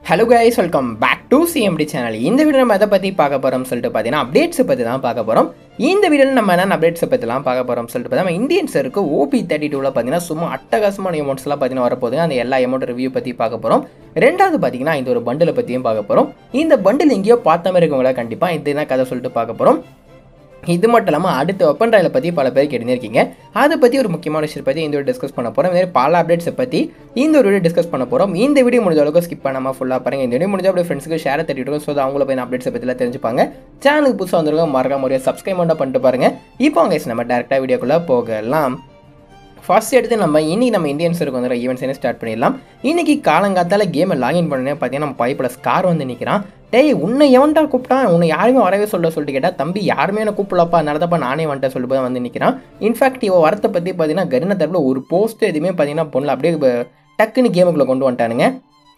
hello guys welcome back to CMD channel இந்த video நம்ம எதை பற்றி பார்க்க போகிறோம்னு சொல்லிட்டு பார்த்தீங்கன்னா அப்டேட்ஸை பற்றி தான் பார்க்க போகிறோம் இந்த வீடியோவில் நம்ம என்னென்ன அப்டேட்ஸை பற்றிலாம் பார்க்க போகிறோம்னு சொல்லிட்டு பார்த்தா நம்ம இந்தியன்ஸருக்கு ஓபி தேர்ட்டி டூவில் பார்த்தீங்கன்னா சும்மா அட்டகாசமான அமௌண்ட்ஸ்லாம் பார்த்தீங்கன்னா வரப்போகுது அந்த எல்லா அமௌண்ட் ரிவ்யூ பற்றி பார்க்க போகிறோம் ரெண்டாவது பார்த்தீங்கன்னா இந்த ஒரு பண்டிலை பற்றியும் பார்க்க போகிறோம் இந்த பண்டில் எங்கேயோ பார்த்த மாதிரி இருக்கவங்கள கண்டிப்பாக இதுதான் கதை சொல்லிட்டு பார்க்க போகிறோம் இது மட்டும் இல்லாமல் அடுத்த வெப்பன் ட்ரையலை பற்றி பல பேர் கேட்டுருக்கீங்க அதை பற்றி ஒரு முக்கியமான விஷயத்தை பற்றி இந்த வீடியோ டிஸ்கஸ் பண்ண போகிறோம் மாதிரி பல அப்டேட்ஸை பற்றி இந்த ஒரு வீடியோ டிஸ்கஸ் பண்ண போகிறோம் இந்த வீடியோ முடிஞ்ச அளவுக்கு ஸ்கிப் பண்ணாமல் ஃபுல்லாக பாருங்க இந்த வீடியோ முடிஞ்ச அப்படியே ஃப்ரெண்ட்ஸுக்கு ஷேர் தட்டிட்டு ஸோ அவங்கள போய் அப்டேட்ஸை பற்றிலாம் தெரிஞ்சுப்பாங்க சேனலுக்கு புதுசாக வந்துருக்க மறக்காம முறையாக சப்ஸ்கிரைப் மட்டும் பண்ணிட்டு பாருங்க இப்போ அவங்க நம்ம டேரெக்டாக வீடியோக்குள்ளே போகலாம் ஃபர்ஸ்ட் எடுத்து நம்ம இன்னைக்கு நம்ம இந்தியன்ஸருக்கு வந்துடுற ஈவெண்ட்ஸ் என்ன ஸ்டார்ட் பண்ணிடலாம் இன்னைக்கு காலங்காத்தால கேமை லாகின் பண்ணனே பார்த்தீங்கன்னா நம்ம பைப்பில் ஸ்கார் வந்து நிற்கிறான் டேய் உன்னை எவன்டா கூப்பிட்டான் உன்னை யாருமே வரவே சொல்ல சொல்லிட்டு கேட்டால் தம்பி யாருமே என்ன கூப்பிடலப்பா நடத்தப்பா நானே வந்துட்டேன் சொல்லிட்டு போய் வந்து நிற்கிறான் இன்ஃபேக்ட் இவ வரத்தை பற்றி பார்த்தீங்கன்னா கருண தரப்பில் ஒரு போஸ்ட் எதுவுமே பார்த்தீங்கன்னா பொண்ணு அப்படியே ப- டக்குன்னு கேமுக்குள்ளே கொண்டு வந்துட்டானுங்க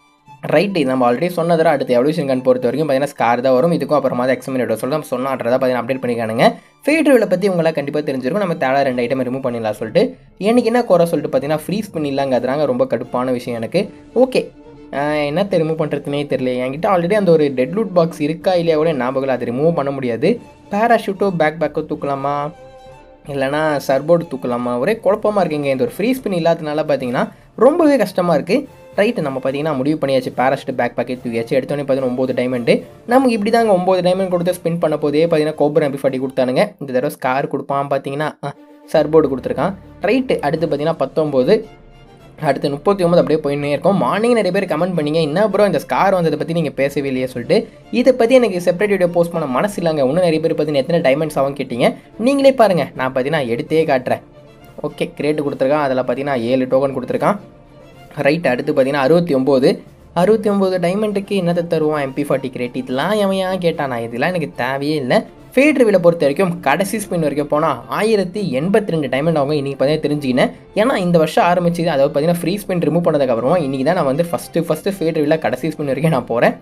ரைட்டு நம்ம ஆல்ரெடி சொன்னதர அடுத்து எவல்யூஷன் கன் பொறுத்த வரைக்கும் பார்த்தீங்கன்னா ஸ்கார் தான் வரும் இதுக்கும் அப்புறமா தான் எக்ஸாமினேட் சொல்ல நம்ம சொன்னான்றதை பார்த்தீங்கன்னா அப்டேட் பண்ணிக்கானுங்க ஃபேட்ரிவில் பற்றி உங்களால் கண்டிப்பாக தெரிஞ்சிருக்கும் நம்ம தேவை ரெண்டு ஐட்டம் ரிமூவ் பண்ணிடலாம் சொல்லிட்டு எனக்கு என்ன குறை சொல்லிட்டு பார்த்தீங்கன்னா ஃப்ரீஸ் பண்ணிடலாங்கிறதுனாங்க ரொம்ப கடுப்பான விஷயம் எனக்கு ஓகே என்ன ரிமூவ் பண்ணுறதுனே தெரியல என்கிட்ட ஆல்ரெடி அந்த ஒரு டெட் லூட் பாக்ஸ் இருக்கா இல்லையா கூட ஞாபகம் இல்லை அது ரிமூவ் பண்ண முடியாது பேராஷூட்டோ பேக் பேக்கோ தூக்கலாமா இல்லைனா சர்போர்டு தூக்கலாமா ஒரே குழப்பமாக இருக்குங்க இந்த ஒரு ஃப்ரீ ஸ்பின் இல்லாததுனால பார்த்தீங்கன்னா ரொம்பவே கஷ்டமாக இருக்குது ரைட்டு நம்ம பார்த்தீங்கன்னா முடிவு பண்ணியாச்சு பேராஷூட் பேக் பேக்கெட் தூக்கியாச்சு எடுத்தோடனே பார்த்தீங்கன்னா ஒம்பது டைமண்டு நமக்கு இப்படி தாங்க ஒம்பது டைமண்ட் கொடுத்து ஸ்பின் பண்ண போதே பார்த்தீங்கன்னா கோபுரம் எம்பி ஃபார்ட்டி கொடுத்தானுங்க இந்த தடவை ஸ்கார் கொடுப்பான் பார்த்தீங்கன்னா சர்போர்டு கொடுத்துருக்கான் ரைட்டு அடுத்து பார்த்தீங்கன்னா பத்தொம்போது அடுத்து முப்பத்தி ஒன்பது அப்படியே போயின்னே இருக்கும் மார்னிங் நிறைய பேர் கமெண்ட் பண்ணீங்க என்ன ப்ரோ இந்த ஸ்கார் வந்ததை பற்றி நீங்கள் பேசவே இல்லையே சொல்லிட்டு இதை பற்றி எனக்கு செப்பரேட் வீடியோ போஸ்ட் பண்ண மனசு இல்லைங்க இன்னும் நிறைய பேர் பார்த்தீங்கன்னா எத்தனை டைமண்ட்ஸ் ஆகும் கேட்டீங்க நீங்களே பாருங்கள் நான் பார்த்தீங்கன்னா எடுத்தே காட்டுறேன் ஓகே கிரேட்டு கொடுத்துருக்கான் அதில் பார்த்தீங்கன்னா ஏழு டோக்கன் கொடுத்துருக்கான் ரைட் அடுத்து பார்த்தீங்கன்னா அறுபத்தி ஒம்பது அறுபத்தி ஒம்பது டைமண்டுக்கு என்னத்தை தருவான் எம்பி ஃபார்ட்டி கிரேட் இதெல்லாம் எவன் ஏன் கேட்டான் நான் இதெல்லாம் எனக்கு தேவையே இல்லை ஃபேட் ரிவில பொறுத்த வரைக்கும் கடைசி ஸ்பின் வரைக்கும் போனால் ஆயிரத்தி எண்பத்தி ரெண்டு டைமண்ட் அவங்க இன்றைக்கி பார்த்தீங்கன்னா தெரிஞ்சுக்கினேன் ஏன்னா இந்த வருஷம் ஆரம்பிச்சது அதாவது பார்த்தீங்கன்னா ஃப்ரீ ஸ்பின் ரிமூவ் பண்ணதுக்கு அப்புறமா இன்றைக்கி தான் நான் வந்து ஃபஸ்ட்டு ஃபஸ்ட்டு ஃபேட் ரிவில கடைசி ஸ்பின் வரைக்கும் நான் போகிறேன்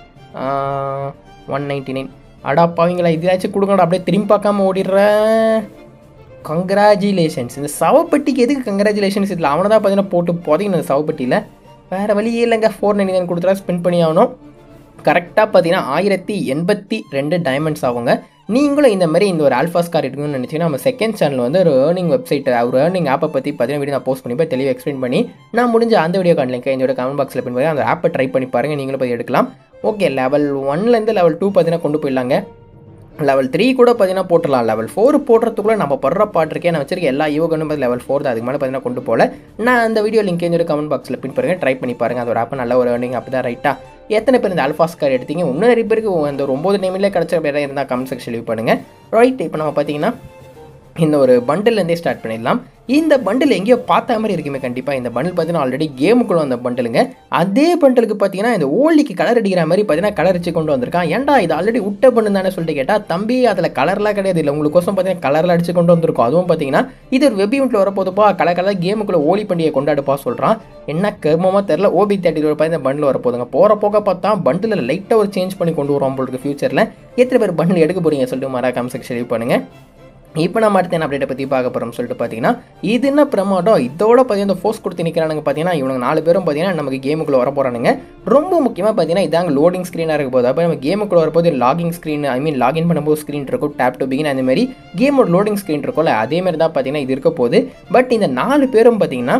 ஒன் நைன்ட்டி நைன் அடா பாவீங்களா இதாச்சும் கொடுங்கடா அப்படியே திரும்பி பார்க்காம ஓடிடுறேன் கங்க்ராச்சுலேஷன்ஸ் இந்த சவப்பெட்டிக்கு எதுக்கு கங்க்ராச்சுலேஷன்ஸ் இதில் அவனை தான் பார்த்தீங்கன்னா போட்டு புதைக்கணும் இந்த சவப்பெட்டியில் வேறு வழியே இல்லைங்க ஃபோர் நைன்டி நைன் கொடுத்துட்டா ஸ்பெண்ட் பண்ணி ஆகணும் கரெக்டாக பார்த்தீங்கன்னா ஆயிரத்தி எண்பத்தி ரெண்டு டைமண்ட்ஸ் ஆகுங்க நீங்களும் இந்த மாதிரி இந்த ஒரு ஆல்ஃபா ஸ்கார் எடுக்கணும்னு நினச்சிங்கன்னா நம்ம செகண்ட் சேனல் வந்து ஒரு ஏர்னிங் வெப்சைட் ஒரு ஏர்னிங் ஆப்பை பற்றி பார்த்தீங்கன்னா வீடியோ நான் போஸ்ட் பண்ணி போய் தெளிவாக எக்ஸ்பிளைன் பண்ணி நான் முடிஞ்ச அந்த வீடியோ காணலிங்க இந்த கமெண்ட் பாக்ஸில் பின் பண்ணி அந்த ஆப்பை ட்ரை பண்ணி பாருங்கள் நீங்களும் போய் எடுக்கலாம் ஓகே லெவல் ஒன்லேருந்து லெவல் டூ பார்த்தீங்கன்னா கொண்டு போயிடலாங்க லெவல் த்ரீ கூட பார்த்தீங்கன்னா போட்டுடலாம் லெவல் ஃபோர் போடுறதுக்குள்ள நம்ம படுற பாட்டிருக்கேன் நான் வச்சிருக்க எல்லா யோகனும் பார்த்து லெவல் ஃபோர் தான் அதுக்கு மேலே பார்த்தீங்கன்னா கொண்டு போகல நான் அந்த வீடியோ லிங்க் என்னோட கமெண்ட் பாக்ஸில் பின் பாருங்க ட்ரை பண்ணி பாருங்க அது ஒரு ஆப் நல்ல ஒரு ஏர்னிங் ஆப் தான் ரைட்டா எத்தனை பேர் இந்த அல்ஃபா ஸ்கார் எடுத்தீங்க இன்னும் நிறைய பேருக்கு அந்த ஒரு ஒம்பது நேமிலே கிடச்ச பேராக இருந்தால் கமெண்ட் செக்ஷன் லீவ் பண்ணுங்கள் ரைட் இப்போ நம்ம பார்த்தீங்கன்னா இந்த ஒரு பண்டில்லேருந்தே ஸ்டார்ட் பண்ணிடலாம் இந்த பண்டில் எங்கேயோ பார்த்த மாதிரி இருக்குமே கண்டிப்பாக இந்த பண்டில் பார்த்தீங்கன்னா ஆல்ரெடி கேமுக்குள்ள வந்த பண்டிலுங்க அதே பண்டிலுக்கு பார்த்தீங்கன்னா இந்த ஓலிக்கு கலர் அடிக்கிற மாதிரி பார்த்தீங்கன்னா கலர் அடிச்சு கொண்டு வந்திருக்கான் ஏன்டா இது ஆல்ரெடி விட்ட பண்ணு தானே சொல்லிட்டு கேட்டால் தம்பி அதில் கலர்லாம் கிடையாது இல்லை உங்களுக்கோசம் பார்த்தீங்கன்னா கலரில் அடிச்சு கொண்டு வந்திருக்கும் அதுவும் பார்த்தீங்கன்னா இது ஒரு வெப் ஈவெண்ட்டில் வரப்போதுப்பா கலர் கலர் கேமுக்குள்ள ஓலி பண்டிகை கொண்டாடுப்பா சொல்கிறான் என்ன கர்மமாக தெரில ஓபி தேர்ட்டி பார்த்தா இந்த பண்டில் வரப்போதுங்க போகிற போக பார்த்தா பண்டில் லைட்டாக ஒரு சேஞ்ச் பண்ணி கொண்டு வரோம் உங்களுக்கு ஃபியூச்சரில் எத்தனை பேர் பண்டில் எடுக்க போறீங்க சொல்லிட்டு மறக்காம செக்ஷன் லீவ் பண்ணுங்கள் இப்போ நம்ம அடுத்த என்ன அப்டேட்டை பற்றி பார்க்க போகிறோம்னு சொல்லிட்டு பார்த்தீங்கன்னா இது என்ன பிரமாதம் இதோட பார்த்தீங்கன்னா ஃபோர்ஸ் கொடுத்து நிற்கிறானுங்க பார்த்தீங்கன்னா இவனுங்க நாலு பேரும் பார்த்தீங்கன்னா நமக்கு கேமுக்குள்ளே வர போகிறானுங்க ரொம்ப முக்கியமாக பார்த்தீங்கன்னா இதாங்க லோடிங் ஸ்க்ரீனாக இருக்க போது அப்போ நம்ம கேமுக்குள்ளே வரப்போது logging screen I mean login பண்ணும்போது ஸ்க்ரீன் இருக்கும் டேப் டு பிகின் அந்த மாதிரி கேமோட லோடிங் ஸ்க்ரீன் இருக்கும்ல அதே மாதிரி தான் பார்த்தீங்கன்னா இது இருக்க போகுது பட் இந்த நாலு பேரும் பார்த்தீங்கன்னா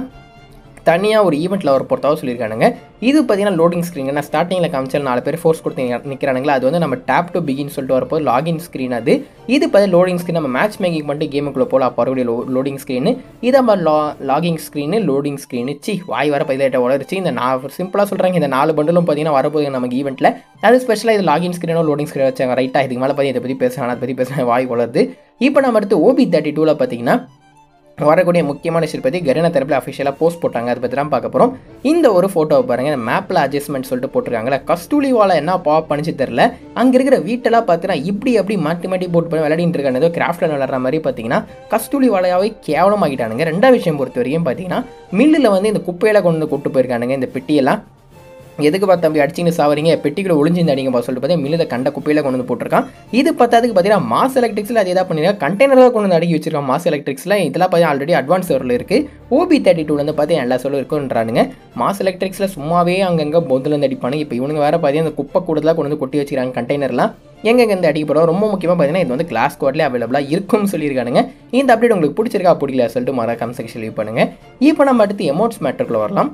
தனியாக ஒரு ஈவெண்ட்டில் வர பொறுத்தாவது சொல்லியிருக்கானுங்க இது பார்த்தீங்கன்னா லோடிங் ஸ்க்ரீன் நான் ஸ்டார்டிங்கில் காமிச்சால் நாலு பேர் ஃபோர்ஸ் கொடுத்து நிற்கிறானுங்களா அது வந்து நம்ம டேப் டு பிகின் சொல்லிட்டு வரப்போது லாகின் ஸ்க்ரீன் அது இது பார்த்தா லோடிங் ஸ்க்ரீன் நம்ம மேட்ச் மேக்கிங் பண்ணிட்டு கேமுக்குள்ளே போல அப்போ லோ லோடிங் ஸ்க்ரீனு இது நம்ம லா லாகிங் ஸ்க்ரீனு லோடிங் ஸ்க்ரீனு சி வாய் வர பதிலேட்ட உடச்சு இந்த நான் சிம்பிளாக சொல்கிறாங்க இந்த நாலு பண்டலும் பார்த்தீங்கன்னா வரப்போகுது நமக்கு ஈவெண்ட்டில் அது ஸ்பெஷலாக இது லாகின் ஸ்க்ரீனோ லோடிங் ஸ்க்ரீன் வச்சாங்க ரைட்டாக இதுக்கு மேலே பார்த்து இதை பற்றி பேசுகிறேன் அதை பற்றி பேசுகிறேன் வாய் வளருது இப்போ நம்ம அடுத்து ஓபி தேர்ட்டி டூவில் பார்த்தீங்கன்னா வரக்கூடிய முக்கியமான விஷயம் பற்றி கரினா தரப்பில் அஃபிஷியலாக போஸ்ட் போட்டாங்க அதை பற்றி தான் பார்க்க போகிறோம் இந்த ஒரு ஃபோட்டோவை பாருங்கள் இந்த மேப்பில் அட்ஜஸ்ட்மெண்ட் சொல்லிட்டு போட்டிருக்காங்களே கஸ்தூலி வாழை என்ன பாப் பண்ணிச்சு தெரில அங்கே இருக்கிற வீட்டெல்லாம் பார்த்தீங்கன்னா இப்படி அப்படி மாட்டி மாட்டி போட்டு பண்ணி விளையாடிட்டு இருக்காங்க ஏதோ கிராஃப்டில் விளையாடுற மாதிரி பார்த்தீங்கன்னா கஸ்தூலி வாழையாவே கேவலமாக்கிட்டானுங்க ரெண்டாவது விஷயம் பொறுத்த வரைக்கும் பார்த்தீங்கன்னா மில்லில் வந்து இந்த குப்பையில் கொண்டு வந்து கொண்டு போயிருக்கானுங்க இந்த பெட்டியெல்லாம் எதுக்கு பார்த்து தம்பி அடிச்சிங்க சாவறீங்க பெட்டிக்குள்ள ஒளிஞ்சிருந்து அடிங்க சொல்லிட்டு பார்த்தீங்கன்னா மில்லுத கண்ட குப்பையில கொண்டு வந்து போட்டிருக்கான் இது பத்தாதுக்கு பார்த்தீங்கன்னா மாஸ் எலக்ட்ரிக்ஸில் அது எதாவது பண்ணிருக்காங்க கண்டெய்னராக கொண்டு வந்து அடக்கி வச்சிருக்கான் மாஸ் எலக்ட்ரிக்ஸில் இதெல்லாம் பார்த்தீங்கன்னா ஆல்ரெடி அட்வான்ஸ் சர்வரில் இருக்குது ஓபி தேர்ட்டி டூ வந்து பார்த்தீங்கன்னா எல்லா சொல்லும் இருக்குன்றானுங்க மாஸ் எலக்ட்ரிக்ஸில் சும்மாவே அங்கங்கே பொதுல இருந்து அடிப்பானுங்க இப்போ இவனுங்க வேறு பார்த்தீங்கன்னா அந்த குப்பை கூடலாம் கொண்டு வந்து கொட்டி வச்சிருக்காங்க கண்டெய்னர்லாம் எங்கெங்க இந்த அடிக்க போகிறோம் ரொம்ப முக்கியமாக பார்த்தீங்கன்னா இது வந்து கிளாஸ் கோட்லேயே அவைலபிளாக இருக்கும்னு சொல்லியிருக்கானுங்க இந்த அப்டேட் உங்களுக்கு பிடிச்சிருக்கா பிடிக்கல சொல்லிட்டு மறக்காம செக்ஷன் லீவ் பண்ணுங்கள் இப்போ நம்ம அடுத்து எமௌண்ட்ஸ் மேட்டருக்குள்ள வரலாம்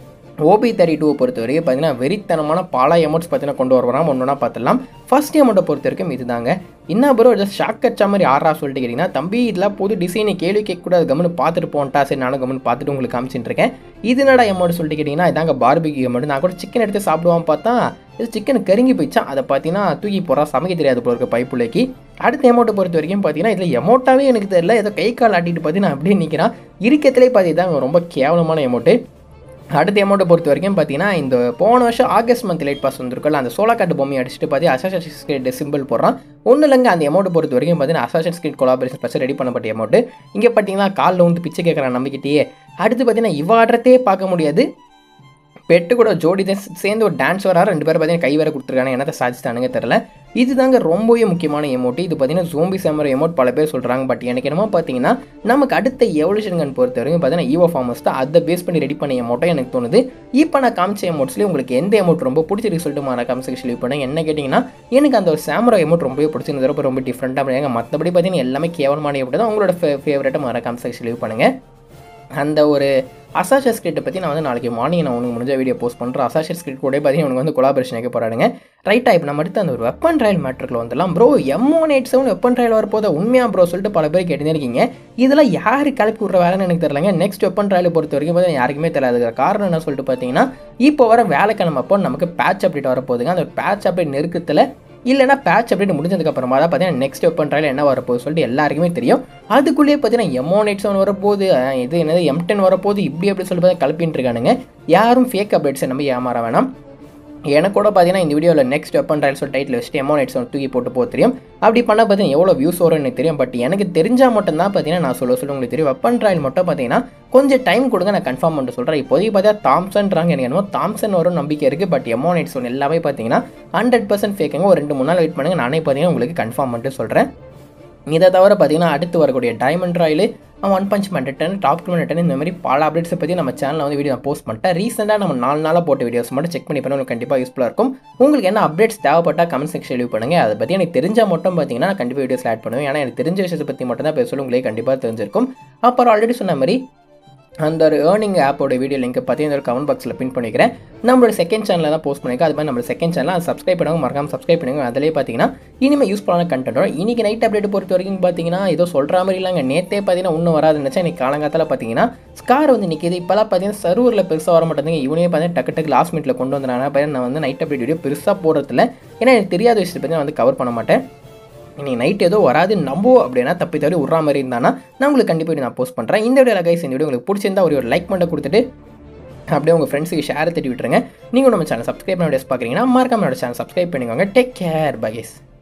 ஓபி தேர்ட்டி டூவை பொறுத்த வரைக்கும் பார்த்தீங்கன்னா வெறித்தனமான பல எமௌண்ட்ஸ் பார்த்தீங்கன்னா கொண்டு வருவாராம் ஒன்று ஒன்றா பார்த்துடலாம் ஃபர்ஸ்ட் அமௌண்ட்டை பொறுத்த வரைக்கும் இதுதாங்க என்ன ப்ரோ ஜஸ்ட் ஷாக் அடிச்ச மாதிரி ஆறா சொல்லிட்டு கேட்டிங்கன்னா தம்பி இதெல்லாம் புது டிசைனை கேள்வி கேட்கக்கூடாது கம்னு பார்த்துட்டு போன்ட்டா சரி நானும் கம்னு பார்த்துட்டு உங்களுக்கு காமிச்சிட்டு இருக்கேன் இது என்னடா அமௌண்ட் சொல்லிட்டு கேட்டிங்கன்னா இதாங்க பார்பிக்யூ அமௌண்ட் நான் கூட சிக்கன் எடுத்து சாப்பிடுவான் பார்த்தா இது சிக்கன் கருங்கி போயிடுச்சான் அதை பார்த்தீங்கன்னா தூக்கி போகிறா சமைக்க தெரியாது போல இருக்க பைப்புலைக்கு அடுத்த எமௌண்ட்டை பொறுத்த வரைக்கும் பார்த்தீங்கன்னா இதில் எமௌண்ட்டாகவே எனக்கு தெரியல ஏதோ கை கால் ஆட்டிட்டு பார்த்தீங்கன்னா அப்படியே நிற்கிறான் இருக்கிறதுலே பார்த்தீங்கன்னா ரொம்ப கேவலமான எமௌண்ட்டு அடுத்த அமௌண்ட்டை பொறுத்த வரைக்கும் பார்த்தீங்கன்னா இந்த போன வருஷம் ஆகஸ்ட் மந்த் லைட் பாஸ் வந்திருக்கல அந்த சோலாக்காட்டு பொம்மை அடிச்சுட்டு பார்த்து அசாசன் ஸ்கிரிட் சிம்பிள் போடுறான் ஒன்றும் இல்லைங்க அந்த அமௌண்ட்டை பொறுத்த வரைக்கும் பார்த்தீங்கன்னா assassin creed collaboration first ready பண்ணப்பட்ட அமௌண்ட் இங்கே பார்த்தீங்கன்னா காலில் வந்து பிச்சை கேட்குறான் நம்பிக்கிட்டே அடுத்து பார்த்தீங்கன்னா இவாடுறதே பார்க்க முடியாது பெட்டு கூட ஜோடி தான் சேர்ந்து ஒரு டான்ஸ் வராரு ரெண்டு பேரும் பார்த்தீங்கன்னா கை வேற கொடுத்துருக்காங்க என்னத்தை சாதிச்சிட்டானுங்க தெரில இதுதாங்க ரொம்பவே முக்கியமான எமௌண்ட் இது பார்த்தீங்கன்னா ஜோம்பி சாமர் எமௌண்ட் பல பேர் சொல்கிறாங்க பட் எனக்கு என்னமோ பார்த்தீங்கன்னா நமக்கு அடுத்த எவல்யூஷன் கன் பொறுத்த வரைக்கும் பார்த்தீங்கன்னா ஈவோ ஃபார்மஸ் தான் அதை பேஸ் பண்ணி ரெடி பண்ண எமௌண்ட்டை எனக்கு தோணுது இப்போ நான் காமிச்ச எமௌண்ட்ஸ்லேயே உங்களுக்கு எந்த எமௌண்ட் ரொம்ப பிடிச்சிருக்கு சொல்லிட்டு நான் காமிச்சு லீவ் பண்ணேன் என்ன கேட்டிங்கன்னா எனக்கு அந்த ஒரு சாமரா எமௌண்ட் ரொம்பவே பிடிச்சிருந்தது ரொம்ப ரொம்ப டிஃப்ரெண்ட்டாக பண்ணுங்க மற்றபடி பார்த்தீங்கன்னா எல்லாமே கேவலமான எமௌண்ட் தான் உங்களோட ஃபே ஃபேவரட்டை மறக்காம செக்ஷன் லீவ் பண்ணுங்கள் அந்த ஒரு அசாஷஸ் ஸ்கிரிப்டை பற்றி நான் வந்து நாளைக்கு மார்னிங் நான் உனக்கு முடிஞ்ச வீடியோ போஸ்ட் பண்ணுறேன் அசாஷஸ் ஸ்கிரிப்ட் கூட பார்த்தீங்கன்னா உனக்கு வந்து கொலாபரேஷன் வைக்க போகிறாங்க ரைட்டாக இப்போ நம்ம அடுத்து அந்த ஒரு வெப்பன் ட்ரையல் மேட்ருக்கில் வந்துடலாம் bro M one eight seven weapon trial வரப்போதா உண்மையாக ப்ரோ சொல்லிட்டு பல பேர் கேட்டுனே இருக்கீங்க இதெல்லாம் யார் கிளப்பி விட்ற வேலைன்னு எனக்கு தெரியலங்க நெக்ஸ்ட் வெப்பன் ட்ரையல் பொறுத்த வரைக்கும் பார்த்தீங்கன்னா யாருக்குமே தெரியாது காரணம் என்ன சொல்லிட்டு பார்த்தீங்கன்னா இப்போ வர வேலைக்கிழமை அப்போ நமக்கு பேட்ச் அப்டேட் வரப்போகுதுங்க அந்த பேட்ச் அப்டேட் நெருக்கத்தில் இல்லைனா பேட்ச் அப்படின்னு முடிஞ்சதுக்கப்புறமா தான் பார்த்தீங்கன்னா நெக்ஸ்ட் வெப்பன் ட்ரையல் என்ன வரப்போகுது சொல்லிட்டு எல்லாருக்குமே தெரியும் அதுக்குள்ளேயே பார்த்தீங்கன்னா எம்ஓன் எயிட் செவன் வரப்போகுது அஹ் இது என்னது எம் டென் வரப்போகுது இப்படி அப்படி சொல்லி பார்த்தா கலப்பின்னு இருக்கானுங்க யாரும் ஃபேக் அப்டேட்ஸை நம்ம ஏமாற வேணாம் எனக்கு கூட பார்த்தீங்கன்னா இந்த வீடியோவில் நெக்ஸ்ட் வெப்பன் ட்ரையல் சொல்லி டைட்டில் வச்சுட்டு எமௌண்ட் எயிட்ஸ் தூக்கி போட்டு போக தெரியும் அப்படி பண்ணால் பார்த்தீங்கன்னா எவ்வளோ வியூஸ் வரும்னு எனக்கு தெரியும் பட் எனக்கு தெரிஞ்சால் மட்டும்தான் பார்த்தீங்கன்னா நான் சொல்ல சொல்ல உங்களுக்கு தெரியும் வெப்பன் ட்ரையல் மட்டும் பார்த்தீங்கன்னா கொஞ்சம் டைம் கொடுங்க நான் கன்ஃபார்ம் பண்ணிட்டு சொல்கிறேன் இப்போதைக்கு பார்த்தா தாம்சன்றாங்க எனக்கு என்னமோ தாம்சன் வரும் நம்பிக்கை இருக்குது பட் எமௌண்ட் எயிட்ஸ் ஒன் எல்லாமே பார்த்தீங்கன்னா ஹண்ட்ரட் பர்சன்ட் ஃபேக்குங்க ஒரு ரெண்டு மூணு நாள் வெயிட் பண்ணுங்க நானே பார்த்தீங்கன்னா உங்களுக்கு கன்ஃபார்ம் பண்ணிட்டு சொல்கிறேன் இதை தவிர பார்த்தீங்கன்னா அடுத்து வரக்கூடிய டைமண்ட் ராயில் ஒன் பஞ்ச் மண்டன் டாப் டூ மண்டன் இந்த மாதிரி பல அப்டேட்ஸை பற்றி நம்ம சேனலில் வந்து வீடியோ நான் போஸ்ட் பண்ணிட்டேன் ரீசெண்டாக நம்ம நாலு நாளாக போட்ட வீடியோஸ் மட்டும் செக் பண்ணி பண்ண உங்களுக்கு கண்டிப்பாக யூஸ்ஃபுல்லாக இருக்கும் உங்களுக்கு என்ன அப்டேட்ஸ் தேவைப்பட்டால் கமெண்ட் செக்ஷன் லீவ் பண்ணுங்கள் அதை பற்றி எனக்கு தெரிஞ்சால் மட்டும் பார்த்தீங்கன்னா நான் கண்டிப்பாக வீடியோஸ் ஆட் பண்ணுவேன் ஏன்னா எனக்கு தெரிஞ்ச விஷயத்தை பற்றி மட்டும் தான் பேசணும் உங்களுக்கு கண்டிப்பாக தெரிஞ்சிருக்கும் அப்புறம் ஆல்ரெடி சொன்ன மாதிரி அந்த ஒரு ஏர்னிங் ஆப்போட வீடியோ லிங்க் பார்த்தீங்கன்னா ஒரு கமெண்ட் பாக்ஸில் பின் பண்ணிக்கிறேன் நம்மளோட செகண்ட் சேனலில் தான் போஸ்ட் பண்ணியிருக்கேன் அது மாதிரி நம்மளோட செகண்ட் சேனல் சப்ஸ்கிரைப் பண்ணுங்க மறக்காம சப்ஸ்கிரைப் பண்ணுங்க அதிலே பார்த்தீங்கன்னா இனிமேல் யூஸ்ஃபுல்லான கண்டென்ட் வரும் இன்றைக்கி நைட் அப்டேட் பொறுத்த வரைக்கும் பார்த்தீங்கன்னா ஏதோ சொல்கிற மாதிரி இல்லைங்க நேற்றே பார்த்தீங்கன்னா இன்னும் வராது நினச்சா இன்னைக்கு காலங்காலத்தில் பார்த்தீங்கன்னா ஸ்கார் வந்து நிற்கிது இப்போலாம் பார்த்தீங்கன்னா சர்வரில் பெருசாக வர மாட்டேங்குது இவனே பார்த்தீங்கன்னா டக்கு டக்கு லாஸ்ட் மினிட்ல கொண்டு வந்தனால பார்த்தீங்கன்னா நான் வந்து நைட் அப்டேட் வீடியோ பெருசாக போடுறதில்ல ஏன்னா எனக்கு தெரியாத விஷயத்தை பற்றி நான் வந்து கவர் பண்ண மாட்டேன் இன்னைக்கு நைட் ஏதோ வராது நம்போ அப்படின்னா தப்பி தவறி விட்ற மாதிரி இருந்தானா நான் உங்களுக்கு கண்டிப்பாக நான் போஸ்ட் பண்ணுறேன் இந்த வீடியோ கைஸ் இந்த வீடியோ உங்களுக்கு பிடிச்சிருந்தா ஒரு ஒரு லைக் மட்டும் கொடுத்துட்டு அப்படியே உங்கள் ஃப்ரெண்ட்ஸுக்கு ஷேர் தட்டி விட்டுருங்க நீங்கள் நம்ம சேனல் சப்ஸ்கிரைப் பண்ண வீடியோஸ் பார்க்குறீங்கன்னா மறக்காம என்னோட சேனல் சப்ஸ்கிரைப் பண்ணிக்கோங்க டேக் கேர் பகேஸ்